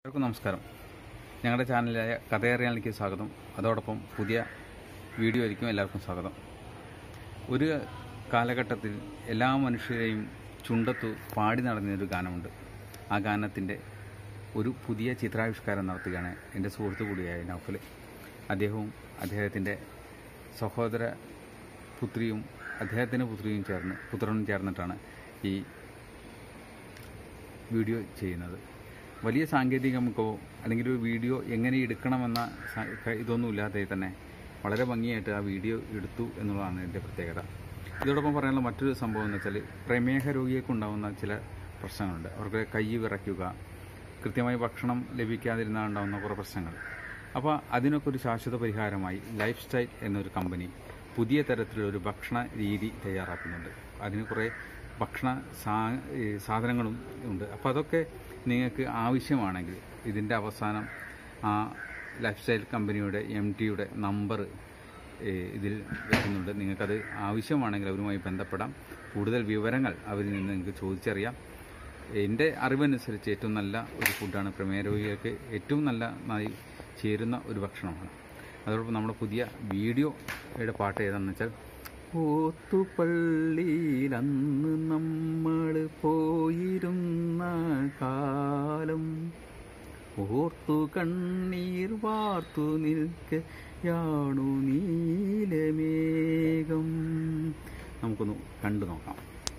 എല്ലാവർക്കും നമസ്കാരം ഞങ്ങളുടെ ചാനലായ കഥയറിയാനിലേക്ക് സ്വാഗതം അതോടൊപ്പം പുതിയ വീഡിയോ ആയിരിക്കും എല്ലാവർക്കും സ്വാഗതം ഒരു കാലഘട്ടത്തിൽ എല്ലാ മനുഷ്യരെയും ചുണ്ടത്തു പാടി നടന്നൊരു ഗാനമുണ്ട് ആ ഗാനത്തിൻ്റെ ഒരു പുതിയ ചിത്രാവിഷ്കാരം നടത്തുകയാണ് എൻ്റെ സുഹൃത്തു കൂടിയായ നൗഫൽ അദ്ദേഹവും അദ്ദേഹത്തിൻ്റെ സഹോദര പുത്രിയും അദ്ദേഹത്തിൻ്റെ പുത്രിയും ചേർന്ന് പുത്രനും ചേർന്നിട്ടാണ് ഈ വീഡിയോ ചെയ്യുന്നത് വലിയ സാങ്കേതികമുഖമോ അല്ലെങ്കിൽ ഒരു വീഡിയോ എങ്ങനെ എടുക്കണമെന്ന സ- ക- ഇതൊന്നും ഇല്ലാതെ തന്നെ വളരെ ഭംഗിയായിട്ട് ആ വീഡിയോ എടുത്തു എന്നുള്ളതാണ് എൻ്റെ പ്രത്യേകത ഇതോടൊപ്പം പറയാനുള്ള മറ്റൊരു സംഭവം എന്ന് വെച്ചാൽ പ്രമേഹ രോഗികൾക്ക് ഉണ്ടാകുന്ന ചില പ്രശ്നങ്ങളുണ്ട് അവർക്ക് കൈ വിറയ്ക്കുക കൃത്യമായി ഭക്ഷണം ലഭിക്കാതിരുന്നാൽ ഉണ്ടാകുന്ന കുറേ പ്രശ്നങ്ങൾ അപ്പോൾ അതിനൊക്കെ ഒരു ശാശ്വത പരിഹാരമായി ലൈഫ് സ്റ്റൈൽ എന്നൊരു കമ്പനി പുതിയ തരത്തിലൊരു ഭക്ഷണ രീതി തയ്യാറാക്കുന്നുണ്ട് അതിന് കുറേ ഭക്ഷണ സാ ഈ സാധനങ്ങളും ഉണ്ട് അപ്പോൾ അതൊക്കെ നിങ്ങൾക്ക് ആവശ്യമാണെങ്കിൽ ഇതിൻ്റെ അവസാനം ആ ലൈഫ് സ്റ്റൈൽ കമ്പനിയുടെ എം ടിയുടെ നമ്പർ ഇതിൽ വെക്കുന്നുണ്ട് നിങ്ങൾക്കത് ആവശ്യമാണെങ്കിൽ അവരുമായി ബന്ധപ്പെടാം കൂടുതൽ വിവരങ്ങൾ അവരിൽ നിന്ന് നിങ്ങൾക്ക് ചോദിച്ചറിയാം എൻ്റെ അറിവനുസരിച്ച് ഏറ്റവും നല്ല ഒരു ഫുഡാണ് പ്രമേയ രോഗികൾക്ക് ഏറ്റവും നല്ല നന്നായി ചേരുന്ന ഒരു ഭക്ഷണമാണ് അതോടൊപ്പം നമ്മുടെ പുതിയ വീഡിയോയുടെ പാട്ട് ഏതാണെന്ന് വെച്ചാൽ ഓത്തുപള്ളിയിൽ അന്ന് നമ്മൾ പോയിരുന്ന കാലം ഓർത്തു കണ്ണീർ വാർത്തു നിൽക്കയാണു നീലമേഘം നമുക്കൊന്ന് കണ്ടു നോക്കാം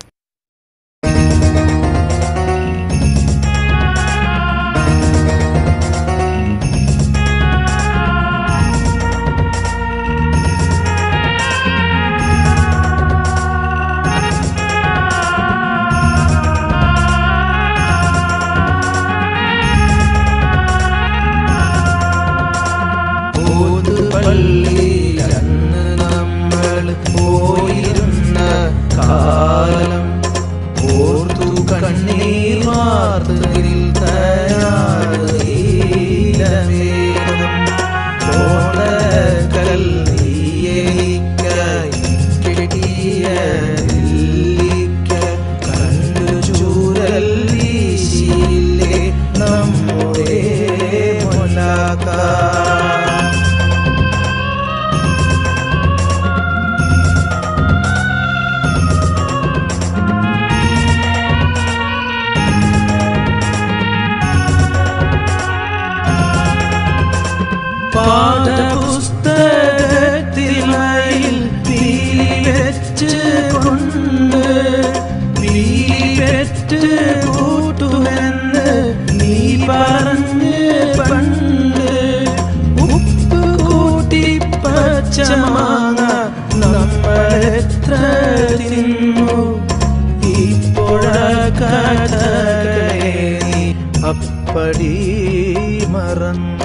പള്ളിയിലന്ന് നമ്മൾ പോയിരുന്ന കാലം ഓർത്തു കണ്ണീർ വാർത്ത് നിൽക്കയാടീലമേഘം ഓടക്കൽ നീയനിക്കായി കെട്ടിയ നെല്ലിക്ക കണ്ടു ചൂരൽ വീശിയില്ലേ നമ്മുടെ മുലാക്കാ പാഠപുസ്തകത്തിലയിൽ വെച്ച് കൊണ്ട് വീറ്റ് കൂട്ടുമെന്ന് നീ പറഞ്ഞ് പണ്ട് ഉപ്പ് കൂട്ടി പച്ചമാങ്ങ നമ്മളെത്ര തിന്നു ഇപ്പോഴ കഥകളെ നീ അപ്പടി മറന്നു